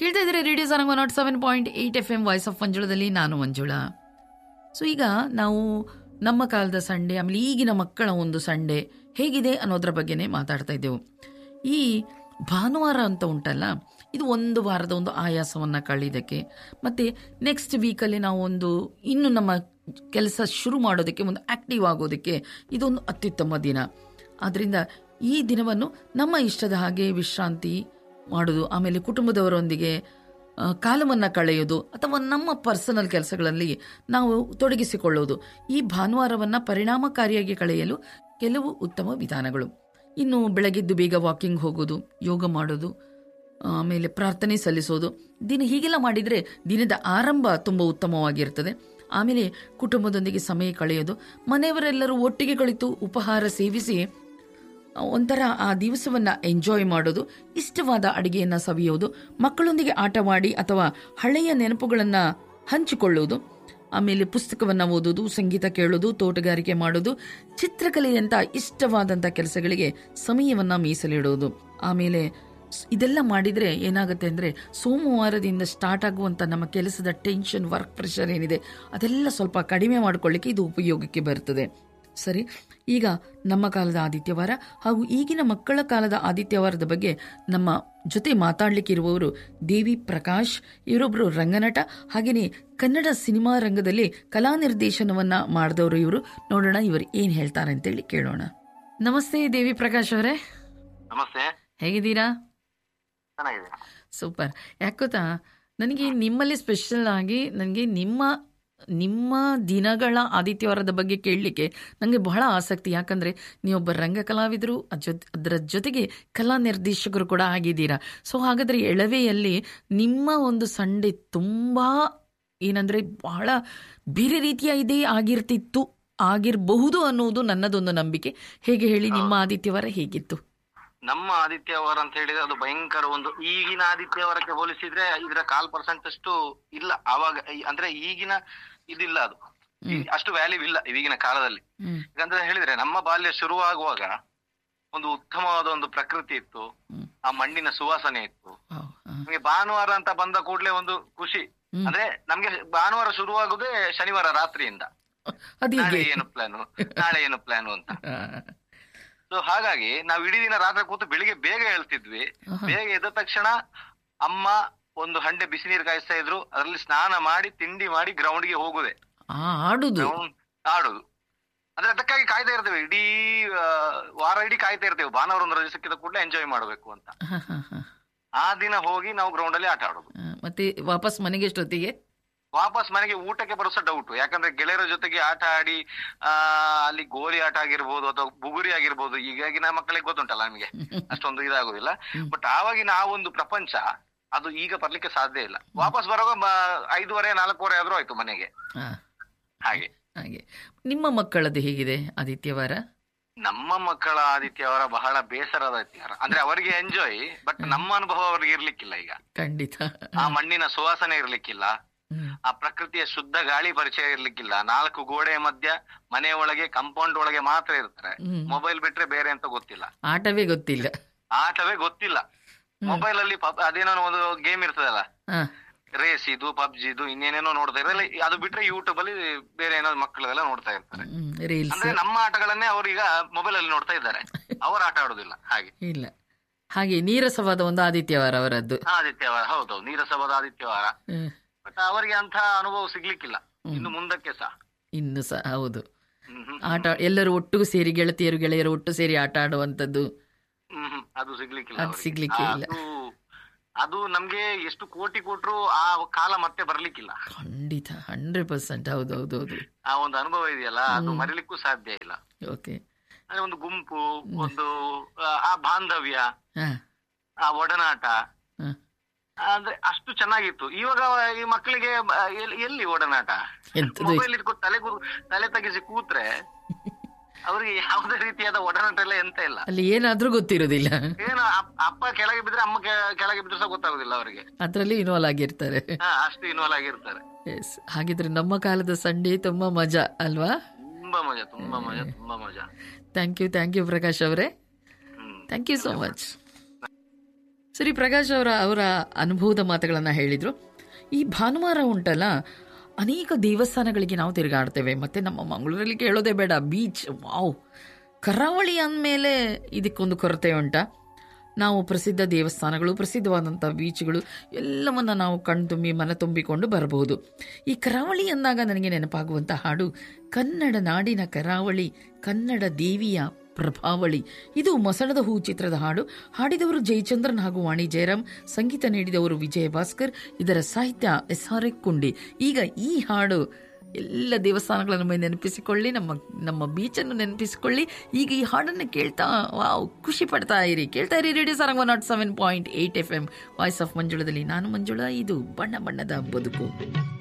ಕೇಳ್ತಾ ಇದ್ರೆ radio Sarang nought seven point eight F M voice of ಮಂಜುಳದಲ್ಲಿ ನಾನು ಮಂಜುಳಾ ಸೊ ಈಗ ನಾವು ನಮ್ಮ ಕಾಲದ ಸಂಡೆ ಆಮೇಲೆ ಈಗಿನ ಮಕ್ಕಳ ಒಂದು ಸಂಡೆ ಹೇಗಿದೆ ಅನ್ನೋದ್ರ ಬಗ್ಗೆನೇ ಮಾತಾಡ್ತಾ ಇದ್ದೆವು ಈ ಭಾನುವಾರ ಅಂತ ಉಂಟಲ್ಲ ಇದು ಒಂದು ವಾರದ ಒಂದು ಆಯಾಸವನ್ನು ಕಳೆಯೋದಕ್ಕೆ ಮತ್ತು ನೆಕ್ಸ್ಟ್ ವೀಕಲ್ಲಿ ನಾವು ಒಂದು ಇನ್ನು ನಮ್ಮ ಕೆಲಸ ಶುರು ಮಾಡೋದಕ್ಕೆ ಒಂದು ಆಕ್ಟಿವ್ ಆಗೋದಕ್ಕೆ ಇದೊಂದು ಅತ್ಯುತ್ತಮ ದಿನ ಆದ್ದರಿಂದ ಈ ದಿನವನ್ನು ನಮ್ಮ ಇಷ್ಟದ ಹಾಗೆ ವಿಶ್ರಾಂತಿ ಮಾಡೋದು ಆಮೇಲೆ ಕುಟುಂಬದವರೊಂದಿಗೆ ಆ, ಕಾಲವನ್ನು ಕಳೆಯೋದು ಅಥವಾ ನಮ್ಮ ಪರ್ಸನಲ್ ಕೆಲಸಗಳಲ್ಲಿ ನಾವು ತೊಡಗಿಸಿಕೊಳ್ಳೋದು ಈ ಭಾನುವಾರವನ್ನು ಪರಿಣಾಮಕಾರಿಯಾಗಿ ಕಳೆಯಲು ಕೆಲವು ಉತ್ತಮ ವಿಧಾನಗಳು ಇನ್ನು ಬೆಳಗಿದ್ದು ಬೇಗ ವಾಕಿಂಗ್ ಹೋಗೋದು ಯೋಗ ಮಾಡೋದು ಆಮೇಲೆ ಪ್ರಾರ್ಥನೆ ಸಲ್ಲಿಸೋದು ದಿನ ಹೀಗೆಲ್ಲ ಮಾಡಿದರೆ ದಿನದ ಆರಂಭ ತುಂಬ ಉತ್ತಮವಾಗಿರ್ತದೆ ಆಮೇಲೆ ಕುಟುಂಬದೊಂದಿಗೆ ಸಮಯ ಕಳೆಯೋದು ಮನೆಯವರೆಲ್ಲರೂ ಒಟ್ಟಿಗೆ ಕುಳಿತು ಉಪಹಾರ ಸೇವಿಸಿ ಒಂಥರ ಆ ದಿವಸವನ್ನ ಎಂಜಾಯ್ ಮಾಡೋದು ಇಷ್ಟವಾದ ಅಡಿಗೆಯನ್ನ ಸವಿಯೋದು ಮಕ್ಕಳೊಂದಿಗೆ ಆಟವಾಡಿ ಅಥವಾ ಹಳೆಯ ನೆನಪುಗಳನ್ನ ಹಂಚಿಕೊಳ್ಳುವುದು ಆಮೇಲೆ ಪುಸ್ತಕವನ್ನ ಓದೋದು ಸಂಗೀತ ಕೇಳೋದು ತೋಟಗಾರಿಕೆ ಮಾಡೋದು ಚಿತ್ರಕಲೆಯಂತ ಇಷ್ಟವಾದಂಥ ಕೆಲಸಗಳಿಗೆ ಸಮಯವನ್ನ ಮೀಸಲಿಡೋದು ಆಮೇಲೆ ಸ್- ಇದೆಲ್ಲ ಮಾಡಿದ್ರೆ ಏನಾಗುತ್ತೆ ಅಂದ್ರೆ ಸೋಮವಾರದಿಂದ ಸ್ಟಾರ್ಟ್ ಆಗುವಂತ ನಮ್ಮ ಕೆಲಸದ ಟೆನ್ಷನ್ ವರ್ಕ್ ಪ್ರೆಷರ್ ಏನಿದೆ ಅದೆಲ್ಲ ಸ್ವಲ್ಪ ಕಡಿಮೆ ಮಾಡ್ಕೊಳ್ಳಿಕ್ಕೆ ಇದು ಉಪಯೋಗಕ್ಕೆ ಬರ್ತದೆ ಸರಿ ಈಗ ನಮ್ಮ ಕಾಲದ ಆದಿತ್ಯವಾರ ಹಾಗೂ ಈಗಿನ ಮಕ್ಕಳ ಕಾಲದ ಆದಿತ್ಯವಾರದ ಬಗ್ಗೆ ನಮ್ಮ ಜೊತೆ ಮಾತಾಡ್ಲಿಕ್ಕೆ ಇರುವವರು ದೇವಿ ಪ್ರಕಾಶ್ ಇವರೊಬ್ರು ರಂಗನಟ ಹಾಗೆಯೇ ಕನ್ನಡ ಸಿನಿಮಾ ರಂಗದಲ್ಲಿ ಕಲಾ ನಿರ್ದೇಶನವನ್ನ ಮಾಡಿದವರು ಇವರು ನೋಡೋಣ ಇವರು ಏನ್ ಹೇಳ್ತಾರೆ ಅಂತೇಳಿ ಕೇಳೋಣ ನಮಸ್ತೆ ದೇವಿ ಪ್ರಕಾಶ್ ಅವರೇ ನಮಸ್ತೆ ಹೇಗಿದ್ದೀರಾ ಚೆನ್ನಾಗಿದೆ ಸೂಪರ್ ಯಾಕೊತ್ತಾ ನನಗೆ ನಿಮ್ಮಲ್ಲಿ ಸ್ಪೆಷಲ್ ಆಗಿ ನನಗೆ ನಿಮ್ಮ ನಿಮ್ಮ ದಿನಗಳ ಆದಿತ್ಯವಾರದ ಬಗ್ಗೆ ಕೇಳಲಿಕ್ಕೆ ನನಗೆ ಬಹಳ ಆಸಕ್ತಿ ಯಾಕಂದರೆ ನೀವೊಬ್ಬ ರಂಗ ಕಲಾವಿದರು ಅದ್ ಜೊತೆ ಅದರ ಜೊತೆಗೆ ಕಲಾ ನಿರ್ದೇಶಕರು ಕೂಡ ಆಗಿದ್ದೀರಾ ಸೊ ಹಾಗಾದರೆ ಎಳವೆಯಲ್ಲಿ ನಿಮ್ಮ ಒಂದು ಸಂಡೆ ತುಂಬ ಏನಂದರೆ ಬಹಳ ಬೇರೆ ರೀತಿಯ ಇದೇ ಆಗಿರ್ತಿತ್ತು ಆಗಿರಬಹುದು ಅನ್ನುವುದು ನನ್ನದೊಂದು ನಂಬಿಕೆ ಹೇಗೆ ಹೇಳಿ ನಿಮ್ಮ ಆದಿತ್ಯವಾರ ಹೇಗಿತ್ತು ನಮ್ಮ ಆದಿತ್ಯವಾರ ಅಂತ ಹೇಳಿದ್ರೆ ಅದು ಭಯಂಕರ ಒಂದು ಈಗಿನ ಆದಿತ್ಯವಾರಕ್ಕೆ ಹೋಲಿಸಿದ್ರೆ ಇದರ ಕಾಲ್ ಪರ್ಸೆಂಟ್ ಅಷ್ಟು ಇಲ್ಲ ಆವಾಗ ಈ- ಅಂದ್ರೆ ಈಗಿನ ಇದಿಲ್ಲ ಅದು ಈ- ಅಷ್ಟು ವ್ಯಾಲ್ಯೂ ಇಲ್ಲ ಈಗಿನ ಕಾಲದಲ್ಲಿ ಹ್ಮ್ ಯಾಕಂದ್ರೆ ಹೇಳಿದ್ರೆ ನಮ್ಮ ಬಾಲ್ಯ ಶುರುವಾಗುವಾಗ ಒಂದು ಉತ್ತಮವಾದ ಒಂದು ಪ್ರಕೃತಿ ಇತ್ತು ಹ್ಮ್. ಆ ಮಣ್ಣಿನ ಸುವಾಸನೆ ಇತ್ತು ವಾವ್, ಆ, ನಮಗೆ ಭಾನುವಾರ ಅಂತ ಬಂದ ಕೂಡಲೇ ಒಂದು ಖುಷಿ ಹ್ಮ್. ಅಂದ್ರೆ ನಮ್ಗೆ ಭಾನುವಾರ ಶುರುವಾಗುದೇ ಶನಿವಾರ ರಾತ್ರಿಯಿಂದ ಅದು ನಾಳೆ ಹೇಗೆ ಏನು ಪ್ಲಾನು ನಾಳೆ ಏನು ಪ್ಲಾನು ಅಂತ ಆ, ಸೊ ಹಾಗಾಗಿ ನಾವು ಇಡೀ ದಿನ ರಾತ್ರಿ ಕೂತು ಬೆಳಿಗ್ಗೆ ಬೇಗ ಹೇಳ್ತಿದ್ವಿ ಆಹಾ. ಬೇಗ ಎದ್ದ ತಕ್ಷಣ ಅಮ್ಮ ಒಂದು ಹಂಡೆ ಬಿಸಿ ನೀರು ಕಾಯಿಸ್ತಾ ಇದ್ರು ಅದರಲ್ಲಿ ಸ್ನಾನ ಮಾಡಿ ತಿಂಡಿ ಮಾಡಿ ಗ್ರೌಂಡ್ಗೆ ಹೋಗುದೆ ಆ ಆಡುದು ಗ್ರೌಂಡ್ ಆಡುದು ಅಂದ್ರೆ ಅದಕ್ಕಾಗಿ ಕಾಯ್ತಾ ಇರ್ತೇವೆ ಇಡೀ ಆ, ವಾರ ಇಡೀ ಕಾಯ್ತಾ ಇರ್ತೇವೆ ಭಾನುವಾರ ಒಂದು ರಜೆ ಸಿಕ್ಕಿದ ಕೂಡಲೇ ಎಂಜಾಯ್ ಮಾಡ್ಬೇಕು ಅಂತ ಹ, ಹ, ಹ. ಆ ದಿನ ಹೋಗಿ ನಾವು ಗ್ರೌಂಡ್ ಅಲ್ಲಿ ಆಟ ಆಡೋದು ಆ, ಮತ್ತೆ ವಾಪಸ್ ಮನೆಗೆ ಎಷ್ಟೊತ್ತಿಗೆ ವಾಪಸ್ ಮನೆಗೆ ಊಟಕ್ಕೆ ಬರೋ ಸಹ ಡೌಟ್ ಯಾಕಂದ್ರೆ ಗೆಳೆಯರ ಜೊತೆಗೆ ಆಟ ಆಡಿ ಆ ಅಲ್ಲಿ ಗೋಲಿ ಆಟ ಆಗಿರ್ಬೋದು ಅಥವಾ ಬುಗುರಿ ಆಗಿರ್ಬೋದು ಈಗಾಗಿನ ಮಕ್ಕಳಿಗೆ ಗೊತ್ತುಂಟಲ್ಲ ನಮಗೆ ಅಷ್ಟೊಂದು ಇದಾಗುದಿಲ್ಲ ಬಟ್ ಆವಾಗಿನ ಆ ಒಂದು ಪ್ರಪಂಚ ಅದು ಈಗ ಬರ್ಲಿಕ್ಕೆ ಸಾಧ್ಯ ಇಲ್ಲ ವಾಪಸ್ ಬರುವಾಗ ಮ- ಐದೂವರೆ ನಾಲ್ಕೂವರೆ ಆದ್ರೂ ಆಯ್ತು ಮನೆಗೆ ಆ, ಹಾಗೆ ಹಾಗೆ ನಿಮ್ಮ ಮಕ್ಕಳದ್ದು ಹೇಗಿದೆ ಆದಿತ್ಯವಾರ ನಮ್ಮ ಮಕ್ಕಳ ಆದಿತ್ಯವಾರ ಬಹಳ ಬೇಸರದ ಆದಿತ್ಯವಾರ ಅಂದ್ರೆ ಅವರಿಗೆ ಎಂಜಾಯ್ ಬಟ್ ನಮ್ಮ ಅನುಭವ ಅವರಿಗೆ ಇರ್ಲಿಕ್ಕಿಲ್ಲ ಈಗ ಖಂಡಿತ ಆ ಮಣ್ಣಿನ ಸುವಾಸನೆ ಇರ್ಲಿಕ್ಕಿಲ್ಲ ಹ್ಮ್. ಆ ಪ್ರಕೃತಿಯ ಶುದ್ಧ ಗಾಳಿ ಪರಿಚಯ ಇರ್ಲಿಕ್ಕಿಲ್ಲ ನಾಲ್ಕು ಗೋಡೆಯ ಮಧ್ಯ ಮನೆಯ ಒಳಗೆ ಕಾಂಪೌಂಡ್ ಒಳಗೆ ಮಾತ್ರ ಇರ್ತಾರೆ ಹ್ಮ್. ಮೊಬೈಲ್ ಬಿಟ್ರೆ ಬೇರೆ ಅಂತ ಗೊತ್ತಿಲ್ಲ ಆಟವೇ ಗೊತ್ತಿಲ್ಲ ಆಟವೇ ಗೊತ್ತಿಲ್ಲ ಮೊಬೈಲ್ ಅಲ್ಲಿ ಪಬ್- ಅದೇನೋ ಒಂದು ಗೇಮ್ ಇರ್ತದಲ್ಲ ಆ, ರೇಸ್ ಇದು ಪಬ್ಜಿ ಇದು ಇನ್ನೇನೇನೋ ನೋಡ್ತಾ ಇರಲ್ಲ ಅದು ಬಿಟ್ರೆ ಯೂಟ್ಯೂಬ್ ಅಲ್ಲಿ ಬೇರೆ ಏನೋ ಮಕ್ಕಳೆಲ್ಲ ನೋಡ್ತಾ ಇರ್ತಾರೆ ಹ್ಮ್, ರೀಲ್ಸ್ ಅಂದ್ರೆ ನಮ್ಮ ಆಟಗಳನ್ನೇ ಅವ್ರು ಈಗ ಮೊಬೈಲ್ ಅಲ್ಲಿ ನೋಡ್ತಾ ಇದ್ದಾರೆ ಅವ್ರ ಆಟ ಆಡುದಿಲ್ಲ ಹಾಗೆ ಇಲ್ಲ ಹಾಗೆ ನೀರಸವಾದ ಒಂದು ಆದಿತ್ಯವಾರ ಅವರದ್ದು ಆದಿತ್ಯವಾರ ಹೌದೌದು ನೀರಸವಾದ ಆದಿತ್ಯವಾರ ಹ್ಮ್. ಬಟ್ ಅವರಿಗೆ ಅಂತ ಅನುಭವ ಸಿಗ್ಲಿಕ್ಕಿಲ್ಲ ಇನ್ನು ಮುಂದಕ್ಕೆ ಸಹ ಇನ್ನು ಸಹ ಹೌದು ಹ್ಮ್ ಹ್ಮ್. ಆಟ ಎಲ್ಲರೂ ಒಟ್ಟಿಗೆ ಸೇರಿ ಗೆಳತಿಯರು ಗೆಳೆಯರು ಒಟ್ಟು ಸೇರಿ ಆಟ ಆಡುವಂಥದ್ದು ಹ್ಮ್ ಹ್ಮ್. ಅದು ಸಿಗ್ಲಿಕ್ಕಿಲ್ಲ ಅದು ಅವ್ರಿಗೆ. ಸಿಗ್ಲಿಕ್ಕೆ ಇಲ್ಲ. ಅದು ಅದು ನಮ್ಗೆ ಎಷ್ಟು ಕೋಟಿ ಕೊಟ್ರು ಆ ಕಾಲ ಮತ್ತೆ ಬರ್ಲಿಕ್ಕಿಲ್ಲ ಖಂಡಿತ ಹಂಡ್ರೆಡ್ ಪರ್ಸೆಂಟ್ ಹೌದು ಹೌದು ಹೌದು ಆ ಒಂದು ಅನುಭವ ಇದೆಯಲ್ಲ ಅದು ಮರಿಲಿಕ್ಕೂ ಸಾಧ್ಯ ಇಲ್ಲ ಓಕೆ ಅಂದ್ರೆ ಒಂದು ಗುಂಪು ಒಂದು ಆ, ಆ ಬಾಂಧವ್ಯ ಹಾ ಆ ಒಡನಾಟ ಹಾ ಅಂದ್ರೆ ಅಷ್ಟು ಚೆನ್ನಾಗಿತ್ತು ಇವಾಗ ಈ ಮಕ್ಕಳಿಗೆ ಬ- ಎಲ್- ಎಲ್ಲಿ ಒಡನಾಟ ಎಂತದು ಮೊಬೈಲ್ ಇಟ್ಕೊಂಡು ತಲೆ ಕೂರ್- ತಲೆ ತೆಗಿಸಿ ಕೂತ್ರೆ ಅವ್ರಿಗೆ ಯಾವುದೇ ರೀತಿಯಾದ ಒಡನಾಟ ಎಲ್ಲ ಎಂತ ಇಲ್ಲ ಅಲ್ಲಿ ಏನಾದ್ರೂ ಗೊತ್ತಿರೋದಿಲ್ಲ ಏನು ಅಪ್- ಅಪ್ಪ ಕೆಳಗೆ ಬಿದ್ರೆ ಅಮ್ಮ ಕೆ- ಕೆಳಗೆ ಬಿದ್ರೆ ಸಹ ಗೊತ್ತಾಗುದಿಲ್ಲ ಅವರಿಗೆ ಅದರಲ್ಲಿ ಇನ್ವಾಲ್ವ್ ಆಗಿರ್ತಾರೆ ಹಾ ಅಷ್ಟು ಇನ್ವಾಲ್ವ್ ಆಗಿರ್ತಾರೆ ಎಸ್ ಹಾಗಿದ್ರೆ ನಮ್ಮ ಕಾಲದ ಸಂಡೇ ತುಂಬಾ ಮಜಾ ಅಲ್ವಾ ತುಂಬಾ ಮಜಾ ತುಂಬಾ ಮಜಾ ತುಂಬಾ ಮಜಾ thank you thank you Prakash ಅವರೇ hmm thank you so much ಸರಿ ಪ್ರಕಾಶ್ ಅವರ ಅವರ ಅನುಭವದ ಮಾತುಗಳನ್ನು ಹೇಳಿದರು ಈ ಭಾನುವಾರ ಉಂಟಲ್ಲ ಅನೇಕ ದೇವಸ್ಥಾನಗಳಿಗೆ ನಾವು ತಿರುಗಾಡ್ತೇವೆ ಮತ್ತು ನಮ್ಮ ಮಂಗಳೂರಲ್ಲಿ ಕೇಳೋದೇ ಬೇಡ ಬೀಚ್ ವಾವ್ ಕರಾವಳಿ ಅಂದಮೇಲೆ ಇದಕ್ಕೊಂದು ಕೊರತೆ ಉಂಟಾ ನಾವು ಪ್ರಸಿದ್ಧ ದೇವಸ್ಥಾನಗಳು ಪ್ರಸಿದ್ಧವಾದಂಥ ಬೀಚ್ಗಳು ಎಲ್ಲವನ್ನು ನಾವು ಕಣ್ತುಂಬಿ ಮನ ತುಂಬಿಕೊಂಡು ಬರಬಹುದು ಈ ಕರಾವಳಿ ಅಂದಾಗ ನನಗೆ ನೆನಪಾಗುವಂಥ ಹಾಡು ಕನ್ನಡ ನಾಡಿನ ಕರಾವಳಿ ಕನ್ನಡ ದೇವಿಯ ಪ್ರಭಾವಳಿ ಇದು ಮೊಸಳದ ಹೂ ಚಿತ್ರದ ಹಾಡು ಹಾಡಿದವರು ಜಯಚಂದ್ರನ್ ಹಾಗೂ ವಾಣಿ ಜಯರಾಮ್ ಸಂಗೀತ ನೀಡಿದವರು ವಿಜಯ ಭಾಸ್ಕರ್ ಇದರ ಸಾಹಿತ್ಯ ಎಸ್ ಆರ್ ಎ ಕುಂಡಿ ಈಗ ಈ ಹಾಡು ಎಲ್ಲ ದೇವಸ್ಥಾನಗಳನ್ನು ಒಮ್ಮೆ ನೆನಪಿಸಿಕೊಳ್ಳಿ ನಮ್ಮ ನಮ್ಮ ಬೀಚನ್ನು ನೆನಪಿಸಿಕೊಳ್ಳಿ ಈಗ ಈ ಹಾಡನ್ನು ಕೇಳ್ತಾ ವಾವ್ ಖುಷಿ ಪಡ್ತಾ ಇರಿ ಕೇಳ್ತಾ ಇರಿ radio Sarang one nought seven point eight F M voice of ಮಂಜುಳದಲ್ಲಿ ನಾನು ಮಂಜುಳ ಇದು ಬಣ್ಣ ಬಣ್ಣದ ಬದುಕು